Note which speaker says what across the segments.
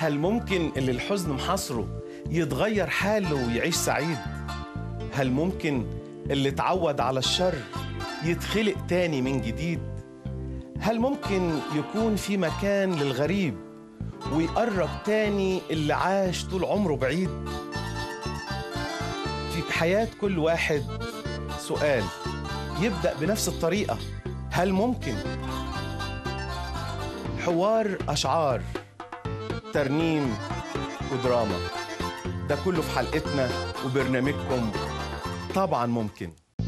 Speaker 1: هل ممكن اللي الحزن محاصره يتغير حاله ويعيش سعيد هل ممكن اللي اتعود على الشر يتخلق تاني من جديد هل ممكن يكون في مكان للغريب ويقرب تاني اللي عاش طول عمره بعيد في حياة كل واحد سؤال يبدأ بنفس الطريقة هل ممكن حوار أشعار ترنيم ودراما ده كله في حلقتنا وبرنامجكم طبعا ممكن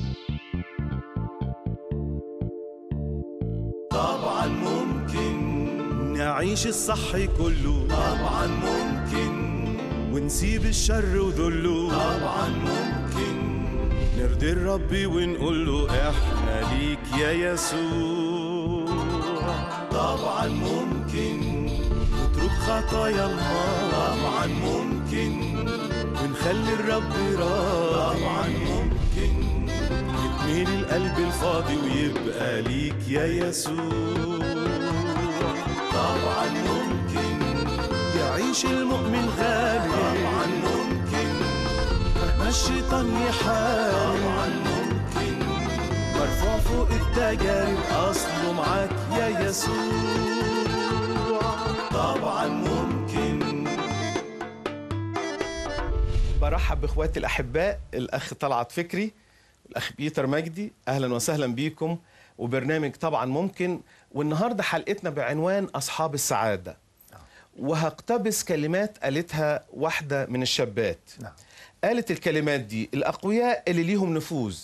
Speaker 2: طبعا ممكن نعيش الصح كله طبعا ممكن ونسيب الشر وذله طبعا ممكن نرضي الرب ونقول له احنا ليك يا يسوع طبعا ممكن نترك خطايا الله طبعا ممكن ونخلي الرب راضي طبعا ممكن يتميل القلب الفاضي ويبقى ليك يا يسوع طبعا ممكن يعيش المؤمن غالي طبعا ممكن مهما الشيطان يحارب طبعا ممكن مرفوع فوق التجارب اصله معاك يا يسوع طبعا ممكن
Speaker 1: برحب باخواتي الاحباء الاخ طلعت فكري الاخ بيتر مجدي اهلا وسهلا بيكم وبرنامج طبعا ممكن والنهارده حلقتنا بعنوان اصحاب السعاده وهقتبس كلمات قالتها واحده من الشابات
Speaker 3: نعم.
Speaker 1: قالت الكلمات دي الاقوياء اللي ليهم نفوذ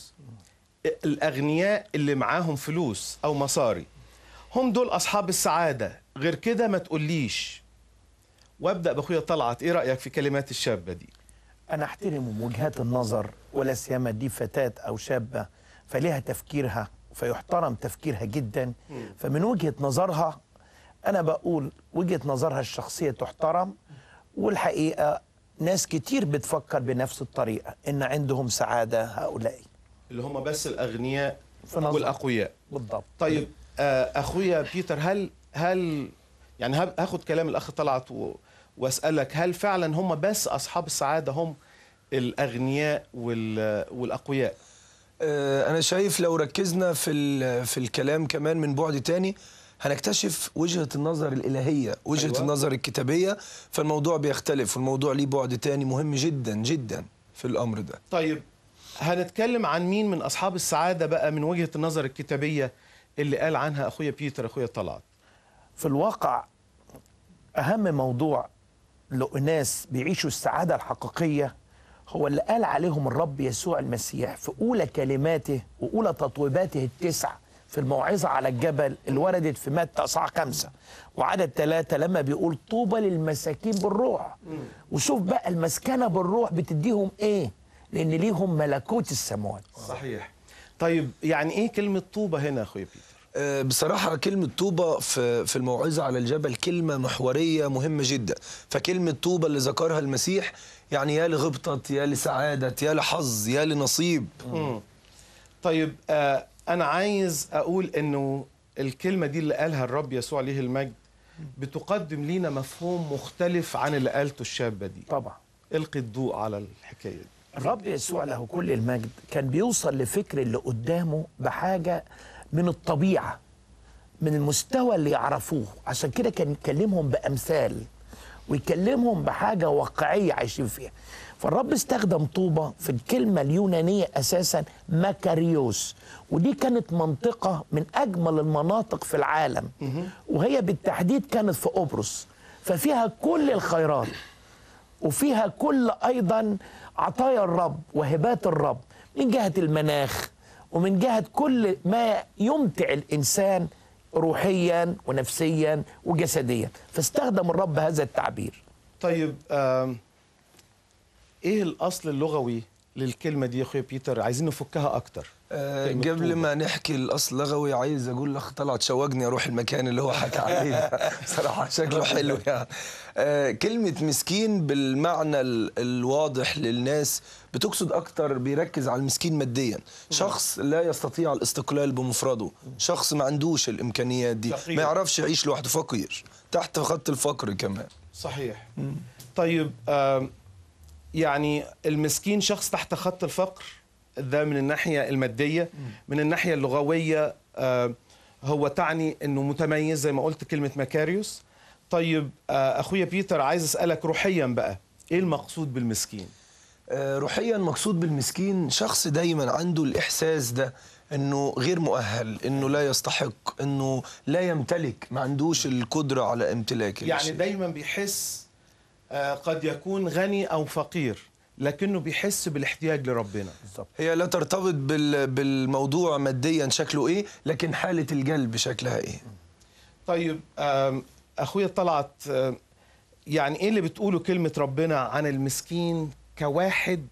Speaker 1: الاغنياء اللي معاهم فلوس او مصاري هم دول اصحاب السعاده غير كده ما تقوليش وابدا باخويا طلعت ايه رايك في كلمات الشابه دي
Speaker 3: أنا أحترم وجهات النظر ولا سيما دي فتاة أو شابة فليها تفكيرها فيحترم تفكيرها جدا فمن وجهة نظرها أنا بقول وجهة نظرها الشخصية تحترم والحقيقة ناس كتير بتفكر بنفس الطريقة إن عندهم سعادة هؤلاء
Speaker 1: اللي هم بس الاغنياء
Speaker 3: في نظر.
Speaker 1: والاقوياء
Speaker 3: بالضبط
Speaker 1: طيب آه، اخويا بيتر هل هل يعني هب- هاخد كلام الاخ طلعت و- واسالك هل فعلا هم بس اصحاب السعاده هم الاغنياء وال- والاقوياء
Speaker 4: آه، أنا شايف لو ركزنا في ال- في الكلام كمان من بعد تاني هنكتشف وجهة النظر الإلهية وجهة
Speaker 1: أيوة.
Speaker 4: أيوة. النظر الكتابية فالموضوع بيختلف والموضوع ليه بعد تاني مهم جدا جدا في الأمر ده
Speaker 1: طيب هنتكلم عن مين من اصحاب السعاده بقى من وجهه النظر الكتابيه اللي قال عنها اخويا بيتر اخويا طلعت
Speaker 3: في الواقع أهم موضوع لأناس بيعيشوا السعادة الحقيقية هو اللي قال عليهم الرب يسوع المسيح في أولى كلماته وأولى تطويباته التسع في الموعظة على الجبل اللي وردت في متى أصحاح خمسة وعدد ثلاثة لما بيقول طوبى للمساكين بالروح وشوف بقى المسكنة بالروح بتديهم إيه لأن ليهم ملكوت السماوات
Speaker 1: صحيح طيب يعني ايه كلمه طوبه هنا يا اخويا بيتر
Speaker 4: آه، بصراحة كلمة طوبة في في الموعظة على الجبل كلمة محورية مهمة جدا فكلمة طوبة اللي ذكرها المسيح يعني يا لغبطة يا لسعادة يا لحظ يا لنصيب
Speaker 1: طيب آه انا عايز اقول انه الكلمه دي اللي قالها الرب يسوع ليه المجد بتقدم لينا مفهوم مختلف عن اللي قالته الشابه دي
Speaker 3: طبعا
Speaker 1: القي الضوء على الحكايه دي
Speaker 3: الرب يسوع له كل المجد كان بيوصل لفكر اللي قدامه بحاجة من الطبيعة من المستوى اللي يعرفوه عشان كده كان يكلمهم بأمثال ويكلمهم بحاجة واقعية عايشين فيها فالرب استخدم طوبة في الكلمة اليونانية أساسا ماكاريوس ودي كانت منطقة من أجمل المناطق في العالم وهي بالتحديد كانت في قبرص ففيها كل الخيرات وفيها كل ايضا عطايا الرب وهبات الرب من جهه المناخ ومن جهه كل ما يمتع الانسان روحيا ونفسيا وجسديا فاستخدم الرب هذا التعبير
Speaker 1: طيب آم، ايه الاصل اللغوي للكلمه دي يا اخويا بيتر عايزين نفكها اكتر
Speaker 4: آه،
Speaker 1: كلمة
Speaker 4: قبل
Speaker 1: طوبة.
Speaker 4: ما نحكي الاصل لغوي عايز اقول لاخ طلعت شوقني اروح المكان اللي هو حكى عليه ده. صراحه شكله حلو يعني آه، كلمه مسكين بالمعنى ال- الواضح للناس بتقصد اكتر بيركز على المسكين ماديا شخص لا يستطيع الاستقلال بمفرده شخص ما عندوش الامكانيات دي
Speaker 1: فقير.
Speaker 4: ما يعرفش يعيش لوحده فقير تحت خط الفقر كمان
Speaker 1: صحيح طيب آم، يعني المسكين شخص تحت خط الفقر ده من الناحية المادية من الناحية اللغوية آم، هو تعني انه متميز زي ما قلت كلمة مكاريوس طيب آه، اخويا بيتر عايز اسألك روحيا بقى ايه المقصود بالمسكين
Speaker 4: آه، روحيا مقصود بالمسكين شخص دايما عنده الإحساس ده انه غير مؤهل انه لا يستحق انه لا يمتلك ما عندوش القدرة على امتلاك
Speaker 1: يعني
Speaker 4: الشيء.
Speaker 1: دايما بيحس آه، قد يكون غني او فقير لكنه بيحس بالاحتياج لربنا
Speaker 3: بالظبط
Speaker 4: هي لا ترتبط بال... بالموضوع ماديا شكله ايه لكن حالة القلب شكلها ايه
Speaker 1: طيب آم، اخويا طلعت آم، يعني ايه اللي بتقوله كلمة ربنا عن المسكين كواحد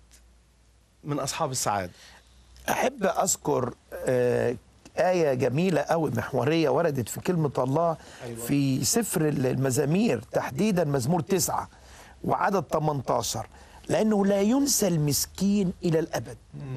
Speaker 1: من اصحاب السعادة
Speaker 3: احب اذكر آه، آية جميلة أوي محورية وردت في كلمة الله
Speaker 1: أيوة.
Speaker 3: في سفر المزامير تحديدا مزمور تسعة وعدد 18 لأنه لا ينسى المسكين إلى الأبد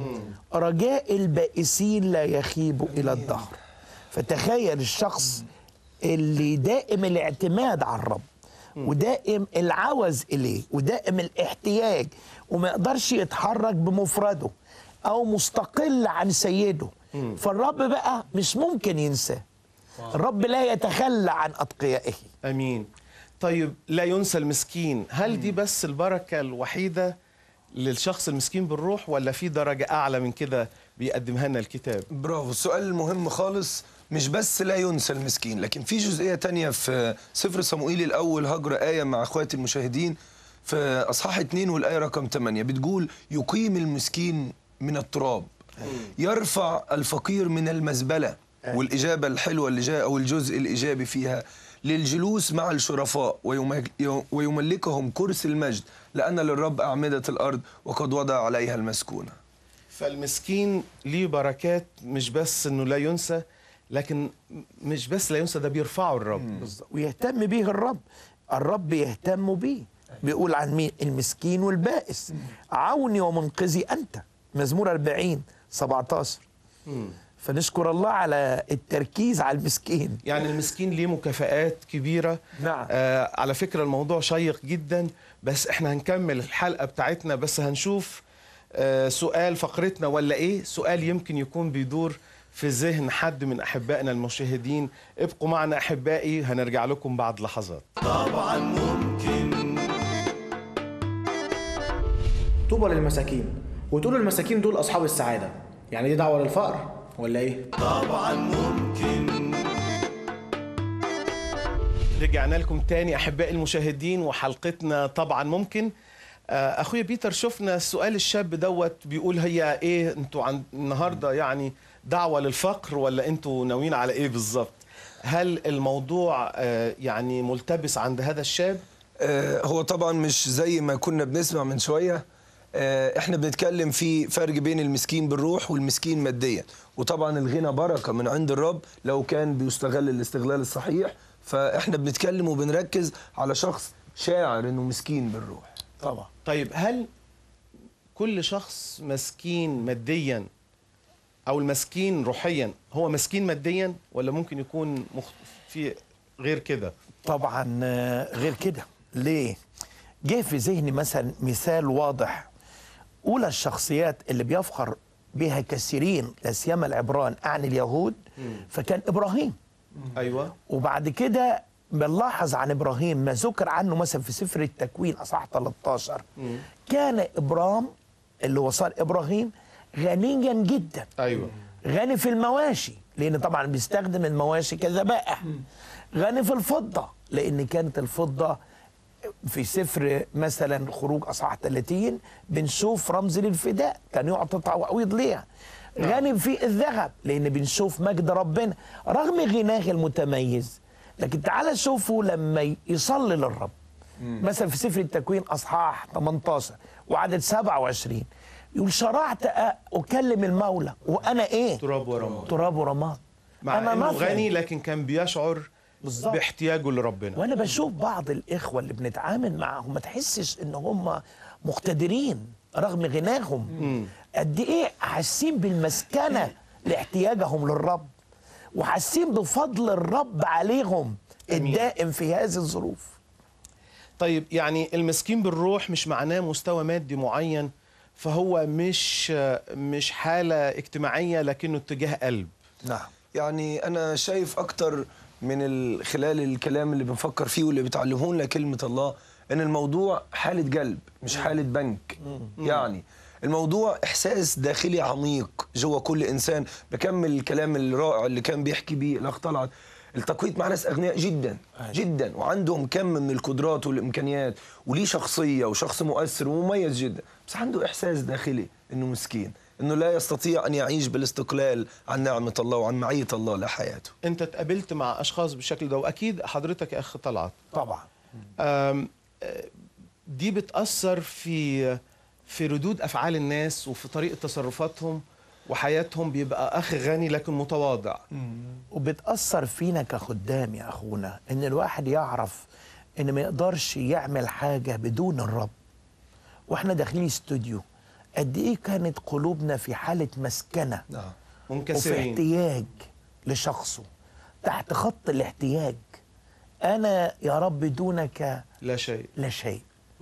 Speaker 3: رجاء البائسين لا يخيب إلى الدهر فتخيل الشخص اللي دائم الاعتماد على الرب ودائم العوز إليه ودائم الاحتياج وما يقدرش يتحرك بمفرده أو مستقل عن سيده فالرب بقى مش ممكن ينساه الرب لا يتخلى عن أتقيائه
Speaker 1: امين طيب لا ينسى المسكين هل دي بس البركة الوحيدة للشخص المسكين بالروح ولا في درجة اعلى من كده بيقدمها لنا الكتاب
Speaker 4: برافو السؤال المهم خالص مش بس لا ينسى المسكين لكن في جزئية تانية في سفر صموئيل الأول هجر آية مع أخواتي المشاهدين في أصحاح 2 والآية رقم 8 بتقول يقيم المسكين من التراب يرفع الفقير من المزبلة والإجابة الحلوة اللي جاء أو الجزء الإيجابي فيها للجلوس مع الشرفاء ويمك- ويملكهم كرسي المجد لأن للرب أعمدة الأرض وقد وضع عليها المسكونة
Speaker 1: فالمسكين ليه بركات مش بس انه لا ينسى لكن مش بس لا ينسى ده بيرفعه الرب
Speaker 3: بالظبط. ويهتم به الرب الرب يهتم به بيقول عن مين المسكين والبائس عوني ومنقذي أنت مزمور 40 17 فنشكر الله على التركيز على المسكين
Speaker 1: يعني المسكين ليه مكافآت كبيرة
Speaker 3: نعم.
Speaker 1: آه على فكرة الموضوع شيق جدا بس احنا هنكمل الحلقة بتاعتنا بس هنشوف آه سؤال فقرتنا ولا ايه سؤال يمكن يكون بيدور في ذهن حد من أحبائنا المشاهدين ابقوا معنا أحبائي هنرجع لكم بعد لحظات
Speaker 2: طبعا ممكن
Speaker 5: طوبى للمساكين وتقولوا المساكين دول اصحاب السعاده يعني دي دعوه للفقر ولا ايه
Speaker 2: طبعا ممكن
Speaker 1: رجعنا لكم تاني أحبائي المشاهدين وحلقتنا طبعا ممكن آه، أخويا بيتر شفنا سؤال الشاب دوت بيقول هي إيه أنتوا عن النهاردة يعني دعوة للفقر ولا أنتوا ناويين على إيه بالظبط هل الموضوع آه، يعني ملتبس عند هذا الشاب
Speaker 4: آه، هو طبعا مش زي ما كنا بنسمع من شويه آه، احنا بنتكلم في فرق بين المسكين بالروح والمسكين ماديا وطبعا الغنى بركه من عند الرب لو كان بيستغل الاستغلال الصحيح فاحنا بنتكلم وبنركز على شخص شاعر انه مسكين بالروح
Speaker 3: طبعا
Speaker 1: طيب هل كل شخص مسكين ماديا أو المسكين روحيا هو مسكين ماديا ولا ممكن يكون مخ... في غير كده
Speaker 3: طبعا آه، غير كده ليه جه في ذهني مثلا مثال واضح اولى الشخصيات اللي بيفخر بها كثيرين لا سيما العبران عن اليهود فكان ابراهيم
Speaker 1: أيوة
Speaker 3: وبعد كده بنلاحظ عن ابراهيم ما ذكر عنه مثلا في سفر التكوين اصحاح 13 كان ابرام اللي هو صار ابراهيم غنيا جدا
Speaker 1: أيوة
Speaker 3: غني في المواشي لان طبعا بيستخدم المواشي كذبائح غني في الفضه لان كانت الفضه في سفر مثلا خروج اصحاح 30 بنشوف رمز للفداء كان يعطي تعويض ليها غني في الذهب لان بنشوف مجد ربنا رغم غناه المتميز لكن تعال شوفوا لما يصلي للرب مثلا في سفر التكوين اصحاح 18 وعدد 27 يقول شرعت أ- اكلم المولى وانا ايه
Speaker 1: تراب ورماد
Speaker 3: تراب ورماد
Speaker 1: مع
Speaker 3: أنا
Speaker 1: انه
Speaker 3: مثل.
Speaker 1: غني لكن كان بيشعر
Speaker 3: بالظبط.
Speaker 1: باحتياجه لربنا
Speaker 3: وانا بشوف بعض الاخوه اللي بنتعامل معاهم ما تحسش ان هم مقتدرين رغم غناهم قد ايه حاسين بالمسكنه لاحتياجهم للرب وحاسين بفضل الرب عليهم
Speaker 1: أمين.
Speaker 3: الدائم في هذه الظروف
Speaker 1: طيب يعني المسكين بالروح مش معناه مستوى مادي معين فهو مش مش حالة اجتماعية لكنه اتجاه قلب
Speaker 3: نعم
Speaker 4: يعني انا شايف اكتر من ال- خلال الكلام اللي بنفكر فيه واللي بتعلمه لنا كلمه الله ان الموضوع حاله قلب مش حاله بنك يعني الموضوع احساس داخلي عميق جوه كل انسان بكمل الكلام الرائع اللي كان بيحكي بيه الاخ طلعت التقويت مع ناس اغنياء جدا جدا وعندهم كم من القدرات والامكانيات وليه شخصيه وشخص مؤثر ومميز جدا بس عنده احساس داخلي انه مسكين انه لا يستطيع ان يعيش بالاستقلال عن نعمه الله وعن معيه الله لحياته
Speaker 1: انت اتقابلت مع اشخاص بالشكل ده واكيد حضرتك يا اخ طلعت
Speaker 3: طبعا
Speaker 1: أم، آه، دي بتأثر في في ردود أفعال الناس وفي طريقة تصرفاتهم وحياتهم بيبقى أخ غني لكن متواضع
Speaker 3: وبتأثر فينا كخدام يا أخونا إن الواحد يعرف إن ما يقدرش يعمل حاجة بدون الرب وإحنا داخلين استوديو قد إيه كانت قلوبنا في حالة مسكنة
Speaker 4: نعم
Speaker 3: وفي
Speaker 1: منكسرين
Speaker 3: احتياج لشخصه تحت خط الاحتياج أنا يا رب دونك
Speaker 1: لا شيء
Speaker 3: لا شيء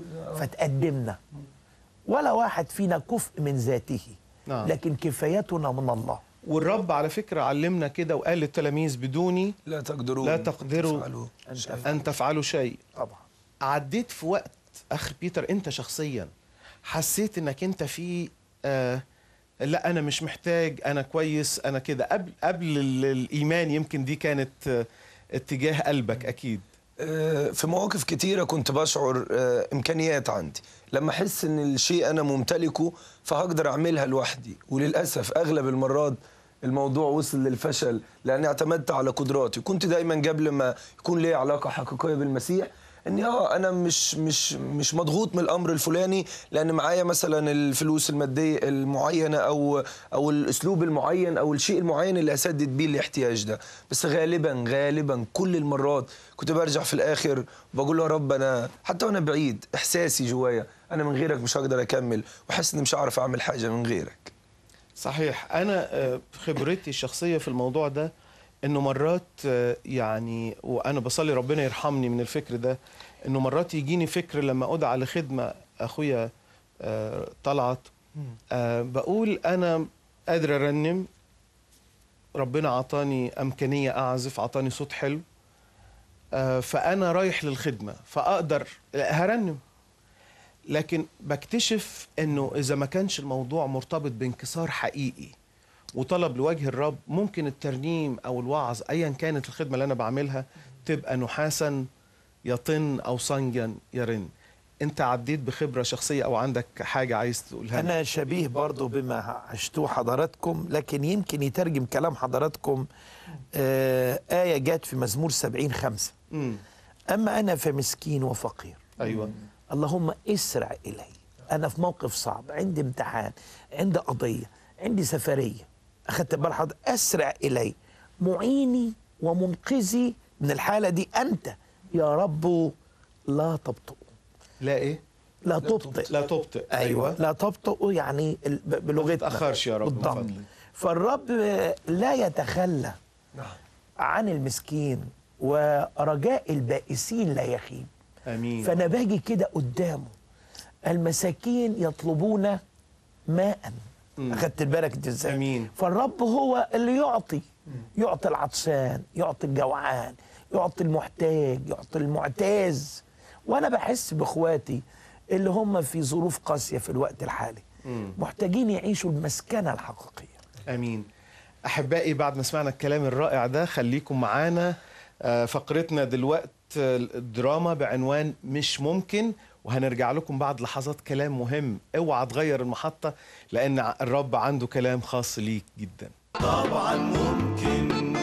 Speaker 3: فتقدمنا ولا واحد فينا كفء من ذاته
Speaker 1: نعم.
Speaker 3: لكن كفايتنا من الله
Speaker 1: والرب على فكرة علمنا كده وقال للتلاميذ بدوني
Speaker 4: لا تقدرون
Speaker 1: لا تقدروا
Speaker 4: تفعلوا
Speaker 3: أنت
Speaker 1: أن تفعلوا شيء
Speaker 3: طبعا
Speaker 1: عديت في وقت أخ بيتر أنت شخصيا حسيت إنك أنت في آه لا أنا مش محتاج أنا كويس أنا كده قبل قبل ال- الإيمان يمكن دي كانت آه اتجاه قلبك أكيد
Speaker 4: آه، في مواقف كتيرة كنت بشعر آه، إمكانيات عندي لما أحس إن الشيء أنا ممتلكه فهقدر أعملها لوحدي وللأسف أغلب المرات الموضوع وصل للفشل لأني اعتمدت على قدراتي كنت دايما قبل ما يكون لي علاقة حقيقية بالمسيح اني اه انا مش مش مش مضغوط من الامر الفلاني لان معايا مثلا الفلوس الماديه المعينه او او الاسلوب المعين او الشيء المعين اللي اسدد بيه الاحتياج ده بس غالبا غالبا كل المرات كنت برجع في الاخر بقول له يا رب انا حتى وانا بعيد احساسي جوايا انا من غيرك مش هقدر اكمل واحس اني مش هعرف اعمل حاجه من غيرك
Speaker 1: صحيح انا آه، خبرتي الشخصيه في الموضوع ده انه مرات آه، يعني وانا بصلي ربنا يرحمني من الفكر ده انه مرات يجيني فكر لما ادعى لخدمه اخويا آه، طلعت آه، بقول انا قادر ارنم ربنا عطاني امكانيه اعزف عطاني صوت حلو آه، فانا رايح للخدمه فاقدر هرنم لكن بكتشف انه اذا ما كانش الموضوع مرتبط بانكسار حقيقي وطلب لوجه الرب ممكن الترنيم او الوعظ ايا كانت الخدمه اللي انا بعملها تبقى نحاسا يطن او صنجا يرن انت عديت بخبره شخصيه او عندك حاجه عايز تقولها لنا؟
Speaker 3: أنا شبيه برضو بما عشتوه حضراتكم لكن يمكن يترجم كلام حضراتكم آه آية جت في مزمور سبعين خمسة
Speaker 1: امم
Speaker 3: أما أنا فمسكين وفقير
Speaker 1: ايوه
Speaker 3: اللهم اسرع إلي أنا في موقف صعب عندي امتحان عندي قضية عندي سفرية أخدت بال حضرتك أسرع إلي معيني ومنقذي من الحالة دي أنت يا رب لا تبطئ
Speaker 1: لا ايه
Speaker 3: لا تبطئ
Speaker 1: لا تبطئ
Speaker 3: ايوه لا تبطئ يعني ال- ب- بلغتنا
Speaker 1: تتأخرش يا رب من
Speaker 3: بالضبط
Speaker 1: فضلك.
Speaker 3: فالرب لا يتخلى عن المسكين ورجاء البائسين لا يخيب
Speaker 1: امين
Speaker 3: فانا باجي كده قدامه المساكين يطلبون ماء اخدت بالك انت ازاي
Speaker 1: أمين.
Speaker 3: فالرب هو اللي يعطي يعطي العطشان يعطي الجوعان يعطي المحتاج يعطي المعتاز وانا بحس باخواتي اللي هم في ظروف قاسيه في الوقت الحالي محتاجين يعيشوا المسكنه الحقيقيه
Speaker 1: امين احبائي بعد ما سمعنا الكلام الرائع ده خليكم معانا آه، فقرتنا دلوقت آه، الدراما بعنوان مش ممكن وهنرجع لكم بعد لحظات كلام مهم اوعى تغير المحطة لان ع- الرب عنده كلام خاص ليك جدا
Speaker 2: طبعا ممكن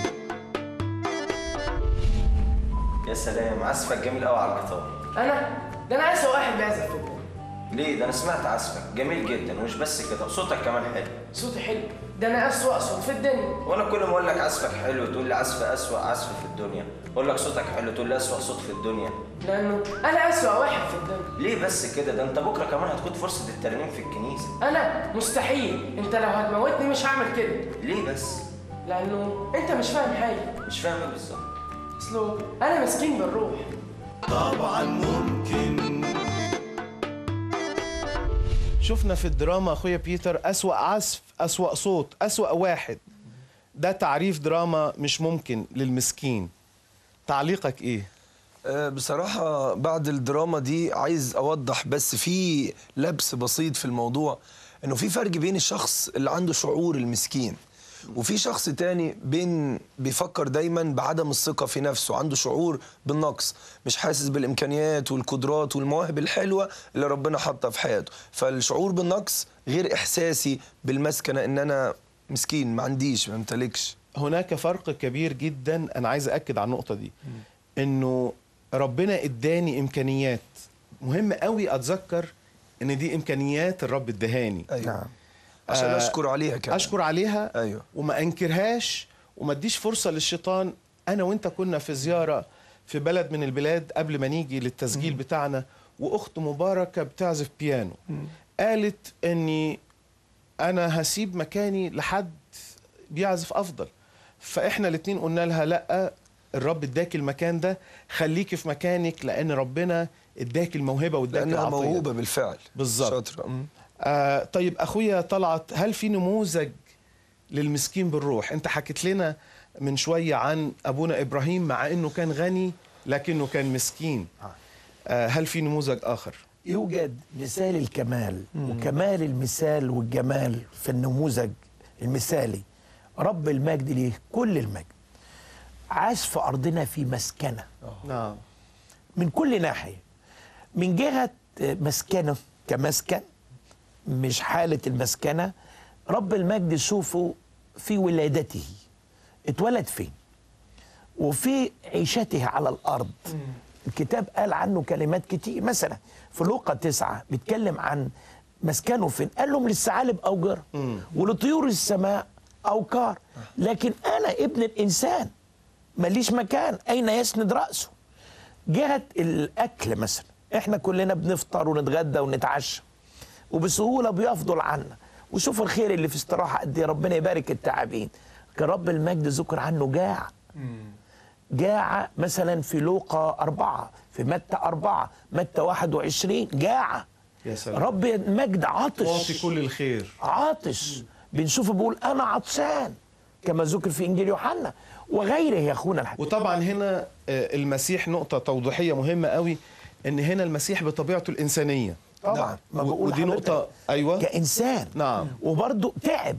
Speaker 6: يا سلام عزفك جميل قوي على الجيتار
Speaker 7: انا ده انا عايز واحد بيعزف في الدنيا
Speaker 6: ليه ده انا سمعت عزفك جميل جدا ومش بس كده صوتك كمان حلو
Speaker 7: صوتي حلو ده انا اسوأ صوت في الدنيا
Speaker 6: وانا كل ما اقول لك عزفك حلو تقول لي عزف اسوأ عزف في الدنيا اقول لك صوتك حلو تقول لي اسوأ صوت في الدنيا
Speaker 7: لانه انا اسوأ واحد في الدنيا
Speaker 6: ليه بس كده ده انت بكره كمان هتاخد فرصه الترنيم في الكنيسه
Speaker 7: انا مستحيل انت لو هتموتني مش هعمل كده
Speaker 6: ليه بس
Speaker 7: لانه انت مش فاهم حاجه
Speaker 6: مش فاهم ايه بالظبط
Speaker 7: اصله انا مسكين بالروح
Speaker 2: طبعا ممكن
Speaker 1: شفنا في الدراما اخويا بيتر اسوا عزف اسوا صوت اسوا واحد ده تعريف دراما مش ممكن للمسكين تعليقك ايه
Speaker 4: آه، بصراحة بعد الدراما دي عايز أوضح بس في لبس بسيط في الموضوع إنه في فرق بين الشخص اللي عنده شعور المسكين وفي شخص تاني بين بيفكر دايما بعدم الثقة في نفسه عنده شعور بالنقص مش حاسس بالإمكانيات والقدرات والمواهب الحلوة اللي ربنا حاطها في حياته فالشعور بالنقص غير إحساسي بالمسكنة إن أنا مسكين ما عنديش ما امتلكش
Speaker 1: هناك فرق كبير جدا انا عايز اكد على النقطه دي انه ربنا اداني امكانيات مهم قوي اتذكر ان دي امكانيات الرب ادهاني
Speaker 4: أيوة.
Speaker 3: نعم
Speaker 4: عشان
Speaker 1: آه،
Speaker 4: أشكر عليها كمان
Speaker 1: اشكر عليها
Speaker 4: أيوة.
Speaker 1: وما انكرهاش وما اديش فرصه للشيطان انا وانت كنا في زياره في بلد من البلاد قبل ما نيجي للتسجيل بتاعنا واخت مباركه بتعزف بيانو قالت اني انا هسيب مكاني لحد بيعزف افضل فاحنا الاتنين قلنا لها لا الرب اداك المكان ده خليكي في مكانك لان ربنا اداك الموهبه واداك
Speaker 4: لأنها
Speaker 1: العطيه
Speaker 4: موهوبة بالفعل
Speaker 1: بالظبط.
Speaker 4: شاطرة مم.
Speaker 1: آه طيب اخويا طلعت هل في نموذج للمسكين بالروح انت حكيت لنا من شويه عن ابونا ابراهيم مع انه كان غني لكنه كان مسكين آه هل في نموذج اخر
Speaker 3: يوجد مثال الكمال وكمال المثال والجمال في النموذج المثالي رب المجد ليه كل المجد عاش في أرضنا في مسكنة
Speaker 1: نعم
Speaker 3: من كل ناحية من جهة مسكنه كمسكن مش حالة المسكنة رب المجد شوفه في ولادته اتولد فين وفي عيشته على الأرض الكتاب قال عنه كلمات كتير مثلا في لوقا تسعة بيتكلم عن مسكنه فين قال لهم للثعالب أوجر ولطيور السماء أوكار لكن أنا ابن الإنسان ماليش مكان أين يسند رأسه جهة الأكل مثلا إحنا كلنا بنفطر ونتغدى ونتعشى وبسهولة بيفضل عنا وشوف الخير اللي في استراحة قد إيه ربنا يبارك التعابين كان رب المجد ذكر عنه جاع جاع مثلا في لوقا أربعة في متى أربعة متى واحد وعشرين جاع
Speaker 1: يا سلام.
Speaker 3: رب المجد عطش
Speaker 1: تعطي كل الخير
Speaker 3: عاطش بنشوفه بيقول انا عطشان كما ذكر في انجيل يوحنا وغيره يا اخونا الحبيب
Speaker 1: وطبعا هنا آه، المسيح نقطه توضيحيه مهمه قوي ان هنا المسيح بطبيعته الانسانيه
Speaker 3: طبعا ما
Speaker 1: و-
Speaker 3: بقول
Speaker 1: ودي
Speaker 3: لحضرتك
Speaker 1: نقطه ايوه
Speaker 3: كانسان
Speaker 1: نعم.
Speaker 3: وبرضه تعب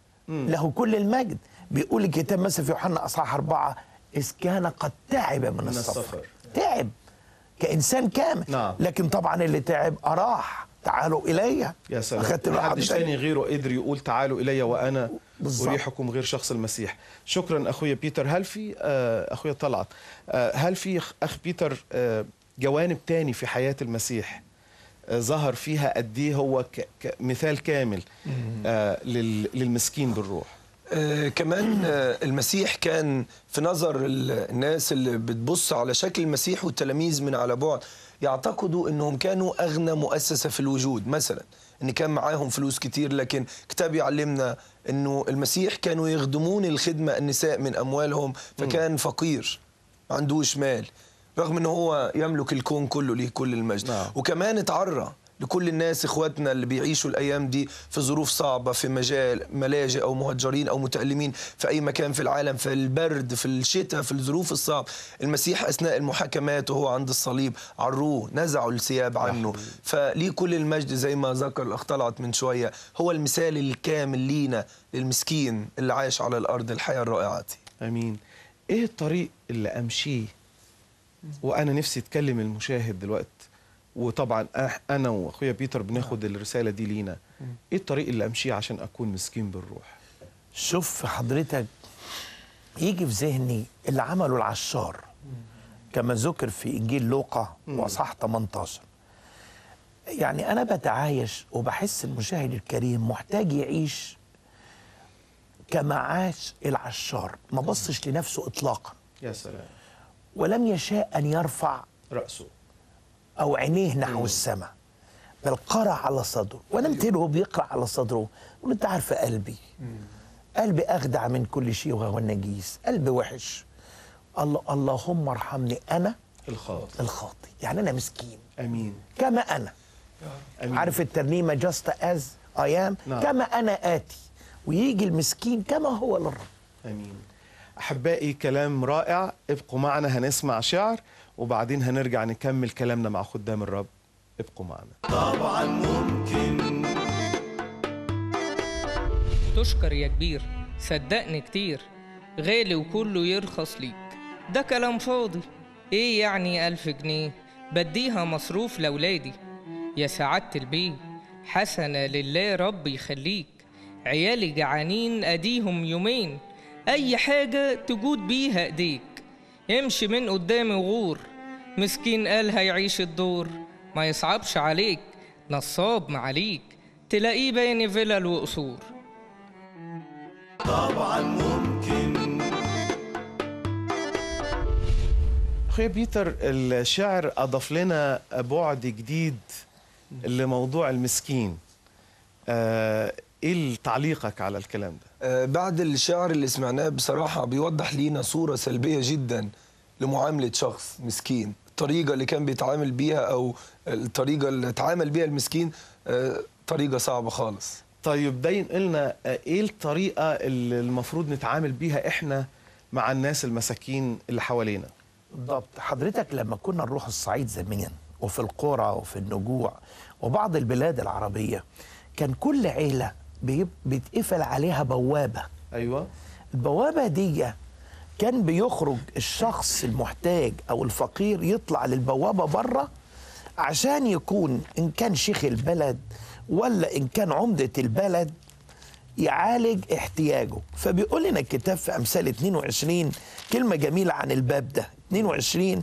Speaker 3: له كل المجد بيقول الكتاب مثلا في يوحنا اصحاح اربعه اذ كان قد تعب من,
Speaker 1: من
Speaker 3: السفر.
Speaker 1: السفر.
Speaker 3: تعب كانسان كامل
Speaker 1: نعم.
Speaker 3: لكن طبعا اللي تعب اراح تعالوا الي
Speaker 1: يا سلام
Speaker 3: أخدت
Speaker 1: ما
Speaker 3: الواحد
Speaker 1: حدش
Speaker 3: تاني.
Speaker 1: تاني غيره قدر يقول تعالوا الي وانا
Speaker 3: بالظبط.
Speaker 1: اريحكم غير شخص المسيح شكرا اخويا بيتر هل في آه، اخويا طلعت آه، هل في أخ- اخ بيتر آه، جوانب تاني في حياه المسيح آه، ظهر فيها قد ايه هو ك- ك- مثال كامل آه، لل- للمسكين بالروح
Speaker 4: آه كمان آه المسيح كان في نظر ال- الناس اللي بتبص على شكل المسيح والتلاميذ من على بعد يعتقدوا انهم كانوا اغنى مؤسسه في الوجود مثلا ان كان معاهم فلوس كتير لكن كتاب يعلمنا انه المسيح كانوا يخدمون الخدمه النساء من اموالهم فكان فقير ما عندوش مال رغم ان هو يملك الكون كله ليه كل المجد
Speaker 1: نعم.
Speaker 4: وكمان اتعرى لكل الناس اخواتنا اللي بيعيشوا الايام دي في ظروف صعبه في مجال ملاجئ او مهجرين او متالمين في اي مكان في العالم في البرد في الشتاء في الظروف الصعبه المسيح اثناء المحاكمات وهو عند الصليب عروه نزعوا الثياب عنه فليه كل المجد زي ما ذكر الاخ طلعت من شويه هو المثال الكامل لينا للمسكين اللي عايش على الارض الحياه الرائعه دي
Speaker 1: امين ايه الطريق اللي امشيه وانا نفسي اتكلم المشاهد دلوقتي وطبعا أح- انا واخويا بيتر بناخد الرساله دي لينا ايه الطريق اللي امشيه عشان اكون مسكين بالروح
Speaker 3: شوف حضرتك يجي في ذهني اللي عمله العشار كما ذكر في انجيل لوقا واصحاح 18 يعني انا بتعايش وبحس المشاهد الكريم محتاج يعيش كما عاش العشار ما بصش لنفسه اطلاقا
Speaker 1: يا سلام
Speaker 3: ولم يشاء ان يرفع
Speaker 1: راسه
Speaker 3: او عينيه نحو السماء بل قرع على صدره ونمت له بيقرع على صدره يقول انت عارفه قلبي قلبي اخدع من كل شيء وهو النجيس قلبي وحش الله اللهم ارحمني انا
Speaker 1: الخاطئ
Speaker 3: الخاطي يعني انا مسكين
Speaker 1: امين
Speaker 3: كما انا
Speaker 1: امين
Speaker 3: عارف الترنيمه جاست از اي ام
Speaker 1: نعم.
Speaker 3: كما انا اتي ويجي المسكين كما هو للرب
Speaker 1: امين احبائي كلام رائع ابقوا معنا هنسمع شعر وبعدين هنرجع نكمل كلامنا مع خدام الرب ابقوا معنا
Speaker 2: طبعا ممكن
Speaker 8: تشكر يا كبير صدقني كتير غالي وكله يرخص ليك ده كلام فاضي ايه يعني ألف جنيه بديها مصروف لولادي يا سعادة البيه حسنة لله رب يخليك عيالي جعانين أديهم يومين أي حاجة تجود بيها إيديك امشي من قدامي وغور مسكين قال هيعيش الدور ما يصعبش عليك نصاب معاليك تلاقيه باين فيلل وقصور
Speaker 2: طبعا ممكن
Speaker 1: اخويا بيتر الشعر اضاف لنا بعد جديد لموضوع المسكين آه، ايه تعليقك على الكلام ده
Speaker 4: آه، بعد الشعر اللي سمعناه بصراحة بيوضح لينا صورة سلبية جدا لمعاملة شخص مسكين الطريقة اللي كان بيتعامل بيها أو الطريقة اللي اتعامل بيها المسكين آه، طريقة صعبة خالص
Speaker 1: طيب ده ينقلنا آه، ايه الطريقه اللي المفروض نتعامل بيها احنا مع الناس المساكين اللي حوالينا
Speaker 3: بالضبط حضرتك لما كنا نروح الصعيد زمان وفي القرى وفي النجوع وبعض البلاد العربية كان كل عيلة بيب- بيتقفل عليها بوابة
Speaker 1: ايوه
Speaker 3: البوابة دي كان بيخرج الشخص المحتاج أو الفقير يطلع للبوابة بره عشان يكون إن كان شيخ البلد ولا إن كان عمدة البلد يعالج احتياجه فبيقول لنا الكتاب في أمثال 22 كلمة جميلة عن الباب ده 22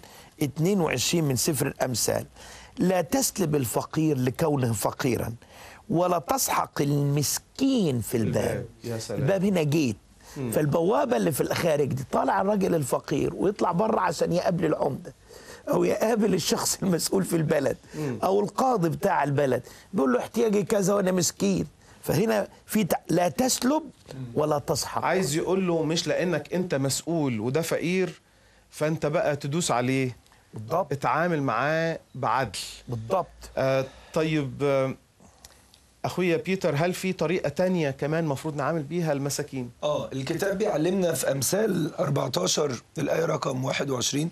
Speaker 3: 22 من سفر الأمثال لا تسلب الفقير لكونه فقيرا ولا تسحق المسكين في الباب
Speaker 1: يا سلام.
Speaker 3: الباب هنا جيت فالبوابة اللي في الخارج دي طالع الراجل الفقير ويطلع بره عشان يقابل العمدة أو يقابل الشخص المسؤول في البلد أو القاضي بتاع البلد بيقول له احتياجي كذا وأنا مسكين فهنا في تع... لا تسلب ولا تسحق
Speaker 1: عايز يقول له مش لانك انت مسؤول وده فقير فانت بقى تدوس عليه
Speaker 3: بالضبط
Speaker 1: اتعامل معاه بعدل
Speaker 3: بالضبط
Speaker 1: آه طيب آه اخويا بيتر هل في طريقه تانية كمان مفروض نعامل بيها المساكين
Speaker 4: اه الكتاب بيعلمنا في امثال 14 الايه رقم 21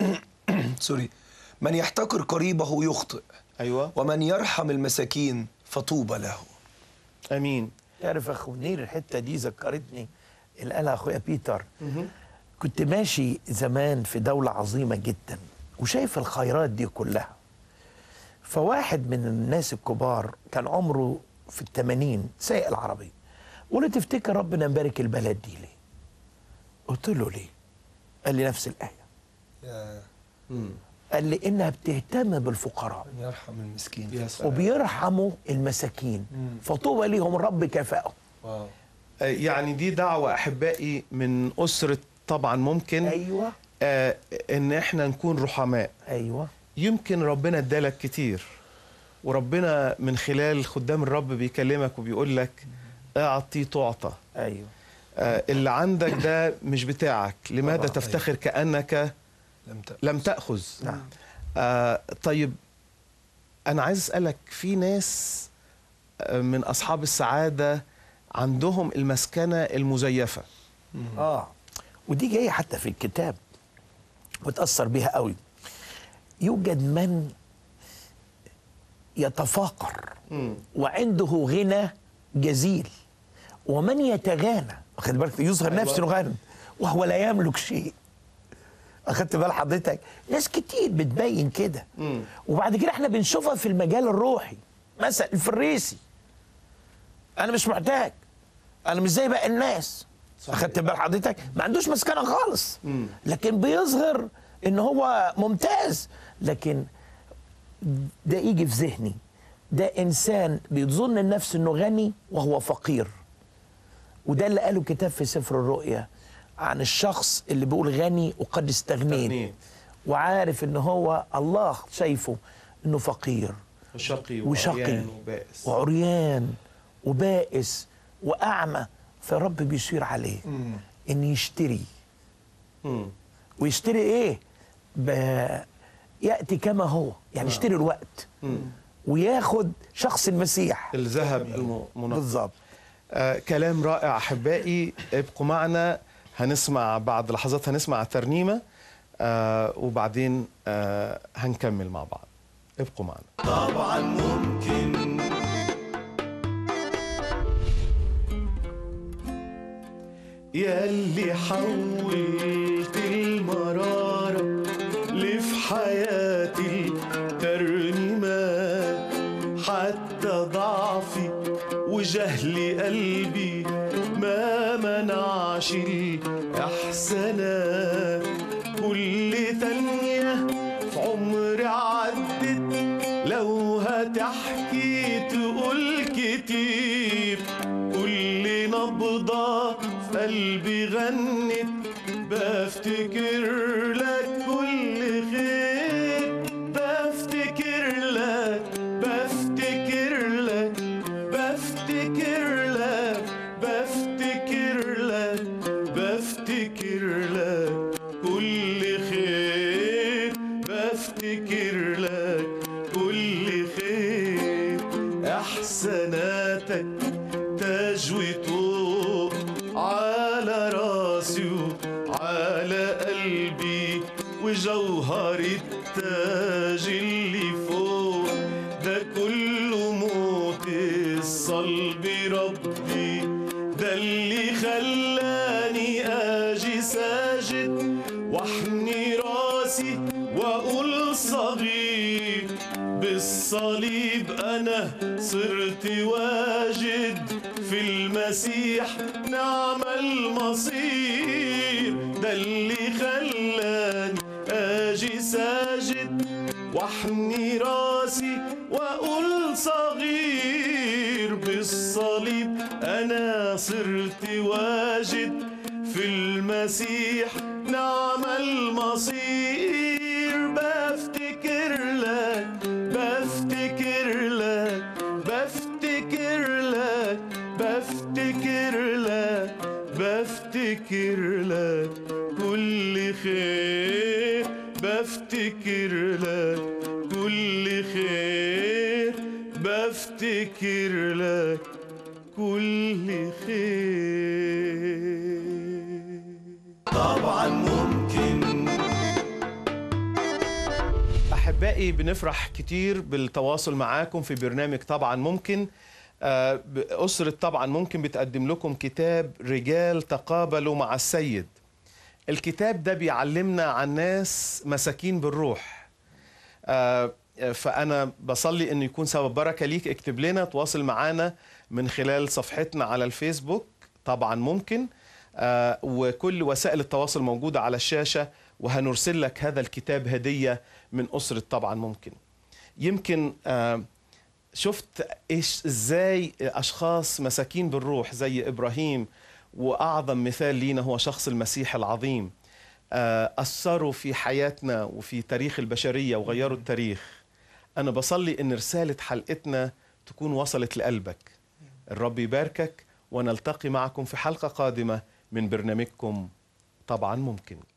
Speaker 4: سوري من يحتقر قريبه يخطئ
Speaker 1: ايوه
Speaker 4: ومن يرحم المساكين فطوبى له
Speaker 1: امين
Speaker 3: تعرف يا اخو منير الحته دي ذكرتني اللي قالها اخويا بيتر كنت ماشي زمان في دوله عظيمه جدا وشايف الخيرات دي كلها فواحد من الناس الكبار كان عمره في الثمانين سايق العربيه وقال لي تفتكر ربنا مبارك البلد دي ليه؟ قلت له ليه؟ قال لي نفس الايه قال لي انها بتهتم بالفقراء
Speaker 4: من يرحم المسكين
Speaker 1: يا سلام
Speaker 3: وبيرحموا المساكين فطوبى ليهم رب كفاهم
Speaker 4: واو
Speaker 1: آه يعني دي دعوه احبائي من اسره طبعا ممكن
Speaker 3: ايوه
Speaker 1: آه ان احنا نكون رحماء
Speaker 3: ايوه
Speaker 1: يمكن ربنا ادالك كتير وربنا من خلال خدام الرب بيكلمك وبيقول لك اعطي تعطى
Speaker 3: ايوه
Speaker 1: آه اللي عندك ده مش بتاعك لماذا
Speaker 4: طبعاً،
Speaker 1: تفتخر كأنك
Speaker 4: لم تأ...
Speaker 1: لم تأخذ
Speaker 3: نعم.
Speaker 1: آه طيب أنا عايز أسألك في ناس آه، من أصحاب السعادة عندهم المسكنة المزيفة
Speaker 3: اه ودي جايه حتى في الكتاب وتاثر بيها قوي يوجد من يتفاقر وعنده غنى جزيل ومن يتغانى واخد بالك يظهر
Speaker 1: أيوة.
Speaker 3: نفسه غنى وهو لا يملك شيء اخدت بال حضرتك ناس كتير بتبين كده وبعد كده احنا بنشوفها في المجال الروحي مثلا الفريسي انا مش محتاج انا مش زي باقي الناس اخدت بال حضرتك ما عندوش مسكنه خالص لكن بيظهر ان هو ممتاز لكن ده يجي في ذهني ده انسان بيظن النفس انه غني وهو فقير وده اللي قاله الكتاب في سفر الرؤيا عن الشخص اللي بيقول غني وقد استغنيت
Speaker 1: استغنيت.
Speaker 3: وعارف ان هو الله شايفه انه فقير
Speaker 1: وشقي
Speaker 3: وشقي
Speaker 1: وعريان وبائس
Speaker 3: وعريان وبائس واعمى فالرب بيشير عليه ان يشتري
Speaker 1: مم.
Speaker 3: ويشتري ايه ب... ياتي كما هو يعني يشتري الوقت وياخد شخص المسيح
Speaker 1: الذهب المنقى
Speaker 3: بالظبط
Speaker 1: آه كلام رائع احبائي ابقوا معنا هنسمع بعد لحظات هنسمع ترنيمه آه وبعدين آه هنكمل مع بعض ابقوا معنا
Speaker 2: طبعا ممكن
Speaker 1: ياللي حولت المرارة اللي في حياتي ترنيمات حتى ضعفي وجهل قلبي ما منعش الإحسانات كل ثانية في عمري عدت لو هتحكي تقول كتير كل نبضة في قلبي غنت بفتكر لك كل خير بفتكر لك بفتكر لك بفتكر لك بفتكر لك بفتكر لك كل خير بفتكر لك كل خير احساناتك تاج وطوق على راسي وعلى قلبي وجوهر التاج اللي فوق ده كله موت الصلب ربي ده اللي خلاني اجي ساجد واحني راسي واقول صغير بالصليب انا صرت واجد في المسيح نعم المصير ده اللي خلاني اجي ساجد واحني راسي واقول صغير بالصليب انا صرت واجد في المسيح نعم المصير بفتكر لك بفتكر لك بفتكر لك بفتكر لك بفتكر لك كل خير بفتكر لك كل خير بفتكر لك كل خير
Speaker 2: طبعا ممكن
Speaker 1: احبائي بنفرح كتير بالتواصل معاكم في برنامج طبعا ممكن آه، ب- اسره طبعا ممكن بتقدم لكم كتاب رجال تقابلوا مع السيد الكتاب ده بيعلمنا عن ناس مساكين بالروح آه، فانا بصلي انه يكون سبب بركه ليك اكتب لنا تواصل معانا من خلال صفحتنا على الفيسبوك طبعا ممكن آه، وكل وسائل التواصل موجوده على الشاشه وهنرسل لك هذا الكتاب هديه من اسره طبعا ممكن يمكن آه، شفت ايش ازاي اشخاص مساكين بالروح زي ابراهيم واعظم مثال لينا هو شخص المسيح العظيم آه، اثروا في حياتنا وفي تاريخ البشريه وغيروا التاريخ انا بصلي ان رساله حلقتنا تكون وصلت لقلبك الرب يباركك ونلتقي معكم في حلقه قادمه من برنامجكم طبعا ممكن